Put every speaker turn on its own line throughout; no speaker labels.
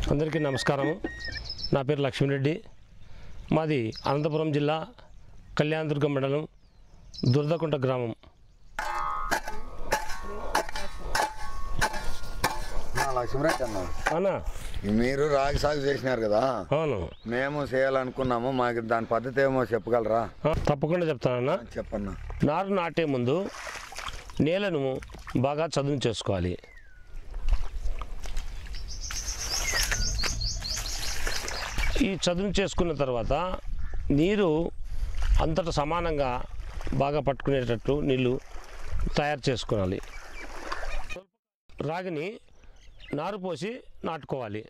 అందరికీ నమస్కారం నా పేరు లక్ష్మీరెడ్డి మాది అనంతపురం జిల్లా కళ్యాణదుర్గం మండలం దురదకుంట గ్రామం
నా లక్ష్మీరెడ్డి అన్న
అవునా
మీరు రాగి సాగు చేసినారు కదా
అవును
మేము చేయాలనుకున్నాము మాకు దాని పద్ధతి ఏమో చెప్పగలరా
ఆ, తప్పకుండా చెప్తానన్నా
చెప్పన్నా
నారు నాటే ముందు నేలను బాగా చదును చేసుకోవాలి ఈ చదును చేసుకున్న తర్వాత నీరు అంతటా సమానంగా బాగా పట్టుకునేటట్టు నీళ్ళు తయారు చేసుకోవాలి రాగిని నారు పోసి నాటుకోవాలి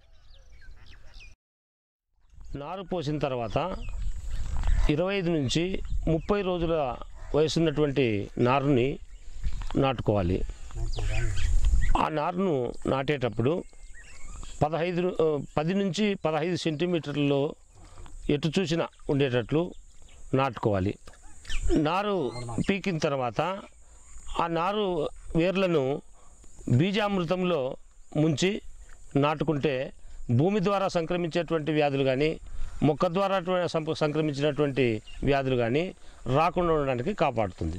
నారు పోసిన తర్వాత ఇరవై ఐదు నుంచి ముప్పై రోజుల వయసున్నటువంటి నారుని నాటుకోవాలి ఆ నారును నాటేటప్పుడు పదహైదు ఆ, పది నుంచి పదహైదు సెంటీమీటర్లలో ఎటు చూసిన ఉండేటట్లు నాటుకోవాలి నారు పీకిన తర్వాత ఆ నారు వేర్లను బీజామృతంలో ముంచి నాటుకుంటే భూమి ద్వారా సంక్రమించేటువంటి వ్యాధులు కానీ మొక్క ద్వారా అటువంటి సంప- సంక్రమించినటువంటి వ్యాధులు కానీ రాకుండా ఉండడానికి కాపాడుతుంది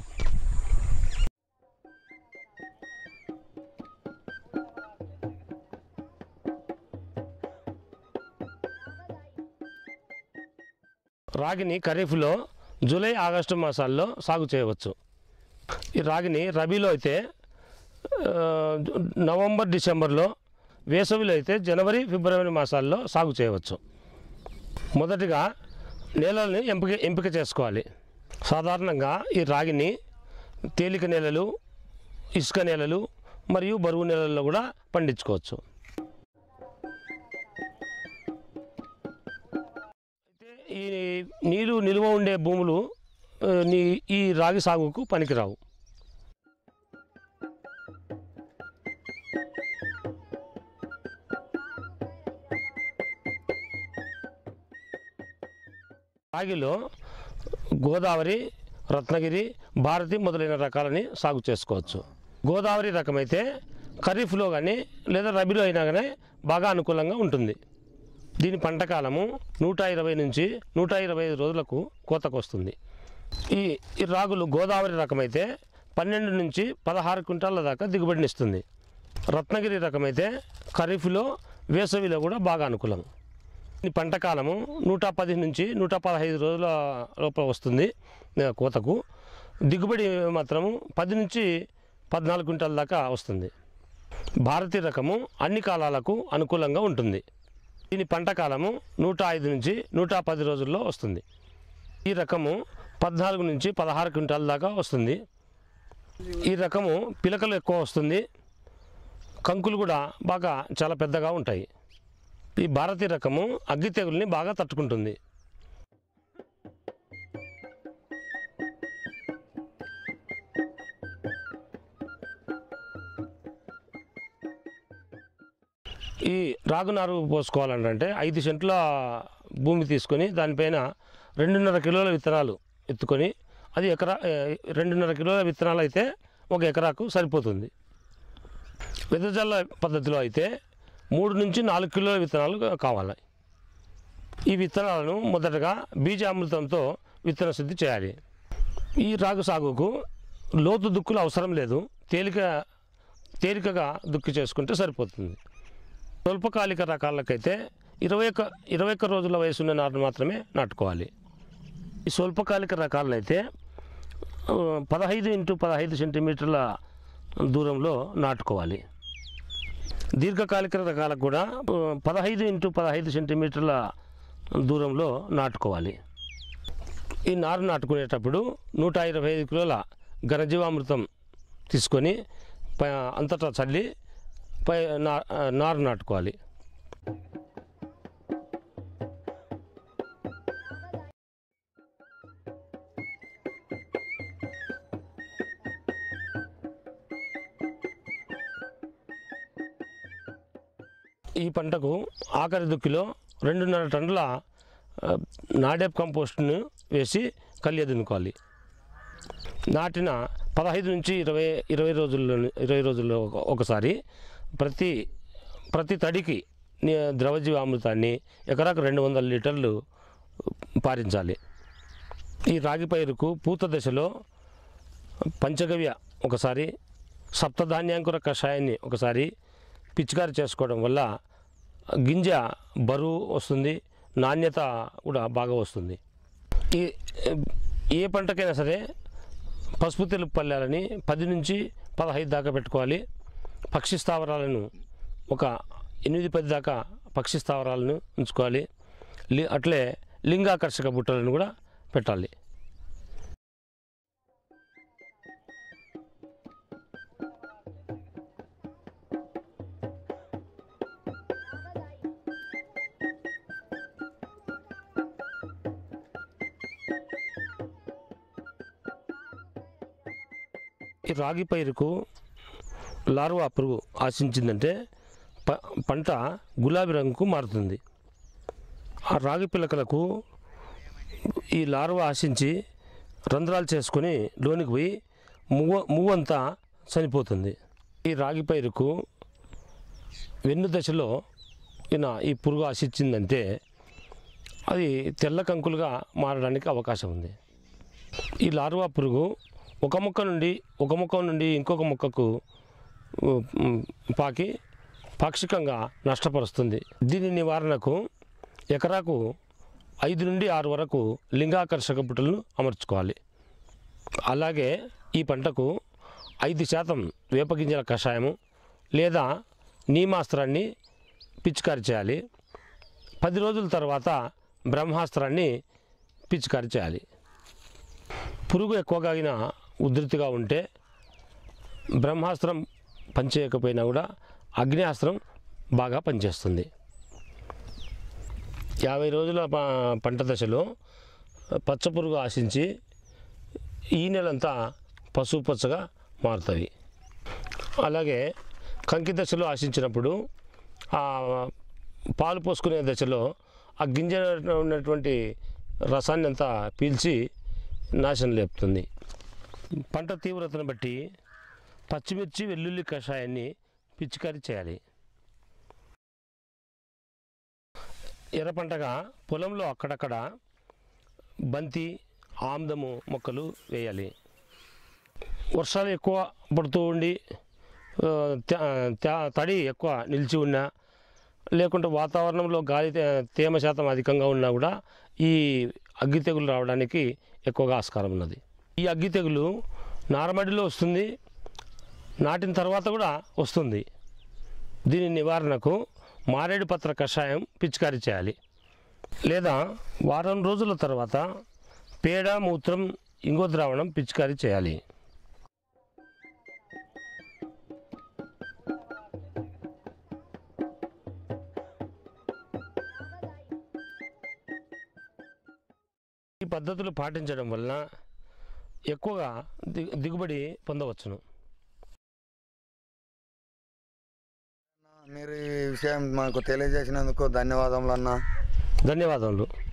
రాగిని ఖరీఫ్లో జూలై ఆగస్టు మాసాల్లో సాగు చేయవచ్చు ఈ రాగిని రబీలో అయితే ఆ, నవంబర్ డిసెంబర్లో వేసవిలో అయితే జనవరి ఫిబ్రవరి మాసాల్లో సాగు చేయవచ్చు మొదటిగా నేలల్ని ఎంపిక ఎంపిక చేసుకోవాలి సాధారణంగా ఈ రాగిని తేలిక నేలలు ఇసుక నేలలు మరియు బరువు నేలల్లో కూడా పండించుకోవచ్చు అయితే ఈ నీరు నిల్వ ఉండే భూములు ఆ, నీ ఈ రాగి సాగుకు పనికిరావు రాగిలో గోదావరి రత్నగిరి భారతి మొదలైన రకాలని సాగు చేసుకోవచ్చు గోదావరి రకమైతే ఖరీఫ్లో కానీ లేదా రబీలో అయినా కానీ బాగా అనుకూలంగా ఉంటుంది దీని పంట కాలము నూట ఇరవై నుంచి నూట ఇరవై ఐదు రోజులకు కోతకు వస్తుంది ఈ ఈ రాగులు గోదావరి రకమైతే పన్నెండు నుంచి పదహారు క్వింటాల దాకా దిగుబడినిస్తుంది రత్నగిరి రకమైతే ఖరీఫ్లో వేసవిలో కూడా బాగా అనుకూలం ఈ పంట కాలము నూట పది నుంచి నూట పదహైదు రోజుల లోపల వస్తుంది ఆ, కోతకు దిగుబడి మాత్రము పది నుంచి పద్నాలుగు క్వింటాల దాకా వస్తుంది భారతీయ రకము అన్ని కాలాలకు అనుకూలంగా ఉంటుంది దీని పంట కాలము నూట ఐదు నుంచి నూట పది రోజుల్లో వస్తుంది ఈ రకము పద్నాలుగు నుంచి పదహారు క్వింటాల దాకా వస్తుంది ఈ రకము పిలకలు ఎక్కువ వస్తుంది కంకులు కూడా బాగా చాలా పెద్దగా ఉంటాయి ఈ భారతీయ రకము అగ్గి తెగుల్ని బాగా తట్టుకుంటుంది ఈ రాగునారు పోసుకోవాలంటే ఐదు సెంట్ల భూమి తీసుకొని దానిపైన రెండున్నర కిలోల విత్తనాలు ఎత్తుకొని అది ఎకరా ఏ, రెండున్నర కిలోల విత్తనాలు అయితే ఒక ఎకరాకు సరిపోతుంది వెదజల్ల పద్ధతిలో అయితే మూడు నుంచి నాలుగు కిలోల విత్తనాలు కావాలి ఈ విత్తనాలను మొదటగా బీజామృతంతో విత్తన శుద్ధి చేయాలి ఈ రాగు సాగుకు లోతు దుక్కులు అవసరం లేదు తేలిక తేలికగా దుక్కి చేసుకుంటే సరిపోతుంది స్వల్పకాలిక రకాలకైతే ఇరవై ఒక్క ఇరవై ఒక్క రోజుల వయసున్న నారు మాత్రమే నాటుకోవాలి ఈ స్వల్పకాలిక రకాలనైతే ఆ, పదహైదు ఇంటూ పదహైదు సెంటీమీటర్ల దూరంలో నాటుకోవాలి దీర్ఘకాలిక రకాలకు కూడా ఆ, పదహైదు ఇంటూ పదహైదు సెంటీమీటర్ల దూరంలో నాటుకోవాలి ఈ నారు నాటుకునేటప్పుడు నూట ఇరవై ఐదు కిలోల ఘనజీవామృతం తీసుకొని పై అంతటా చల్లి పై నా నారు నాటుకోవాలి ఈ పంటకు ఆఖరి దుక్కిలో రెండున్నర టన్నుల ఆ, నాడేప్ కంపోస్ట్ను వేసి కలియ దున్నుకోవాలి నాటిన పదహైదు నుంచి ఇరవై ఇరవై రోజుల్లో ఇరవై రోజుల్లో ఒక- ఒకసారి ప్రతి ప్రతి తడికి ని- ద్రవజీవామృతాన్ని ఎకరాకు రెండు వందల లీటర్లు పారించాలి ఈ రాగి పైరుకు పూత దశలో పంచగవ్య ఒకసారి సప్తధాన్యాంకుర కషాయాన్ని ఒకసారి పిచికారి చేసుకోవడం వల్ల గింజ బరువు వస్తుంది నాణ్యత కూడా బాగా వస్తుంది ఈ ఏ పంటకైనా సరే పసుపు తెలుపు పల్లెలని పది నుంచి పదహైదు దాకా పెట్టుకోవాలి పక్షి స్థావరాలను ఒక ఎనిమిది పది దాకా పక్షి స్థావరాలను ఉంచుకోవాలి లి అట్లే లింగాకర్షక బుట్టలను కూడా పెట్టాలి ఈ రాగి పైరుకు లార్వా పురుగు ఆశించిందంటే ప పంట గులాబీ రంగుకు మారుతుంది ఆ రాగి పిలకలకు ఈ లార్వా ఆశించి రంధ్రాలు చేసుకొని లోనికి పోయి మువ్వ మువ్వంతా చనిపోతుంది ఈ రాగి పైరుకు వెన్ను దశలో ఈయన ఈ పురుగు ఆశించిందంటే అది తెల్ల కంకులుగా మారడానికి అవకాశం ఉంది ఈ లార్వా పురుగు ఒక మొక్క నుండి ఒక మొక్క నుండి ఇంకొక మొక్కకు ఉమ్, పాకి పాక్షికంగా నష్టపరుస్తుంది దీని నివారణకు ఎకరాకు ఐదు నుండి ఆరు వరకు లింగాకర్షక బుట్టలను అమర్చుకోవాలి అలాగే ఈ పంటకు ఐదు శాతం వేపగింజల కషాయము లేదా నీమాస్త్రాన్ని పిచికారి చేయాలి పది రోజుల తర్వాత బ్రహ్మాస్త్రాన్ని పిచికారి చేయాలి పురుగు ఎక్కువగా అయినా ఉధృతిగా ఉంటే బ్రహ్మాస్త్రం పనిచేయకపోయినా కూడా అగ్నియాస్త్రం బాగా పనిచేస్తుంది యాభై రోజుల ప- పంట దశలో పచ్చ పురుగు ఆశించి ఈ నెలంతా పసుపు పచ్చగా మారుతాయి అలాగే కంకి దశలో ఆశించినప్పుడు ఆ పాలు పోసుకునే దశలో ఆ గింజ ఉన్నటువంటి రసాన్ని అంతా పీల్చి నాశనం లేపుతుంది పంట తీవ్రతను బట్టి పచ్చిమిర్చి వెల్లుల్లి కషాయాన్ని పిచికారీ చేయాలి ఎర్ర పంటగా పొలంలో అక్కడక్కడ బంతి ఆమ్దము మొక్కలు వేయాలి వర్షాలు ఎక్కువ పడుతూ ఉండి ఆ, తే- తే- తడి ఎక్కువ నిలిచి ఉన్నా లేకుంటే వాతావరణంలో గాలి తే- తేమ శాతం అధికంగా ఉన్నా కూడా ఈ అగ్గి తెగులు రావడానికి ఎక్కువగా ఆస్కారం ఉన్నది ఈ అగ్గి తెగులు నారమడిలో వస్తుంది నాటిన తర్వాత కూడా వస్తుంది దీని నివారణకు మారేడు పత్ర కషాయం పిచికారీ చేయాలి లేదా వారం రోజుల తర్వాత పేడ మూత్రం ఇంగో ద్రావణం పిచికారీ చేయాలి ఈ పద్ధతులు పాటించడం వలన ఎక్కువగా ది- దిగుబడి పొందవచ్చును
మీరు ఈ విషయం మాకు తెలియజేసినందుకు ధన్యవాదములు అన్న
ధన్యవాదములు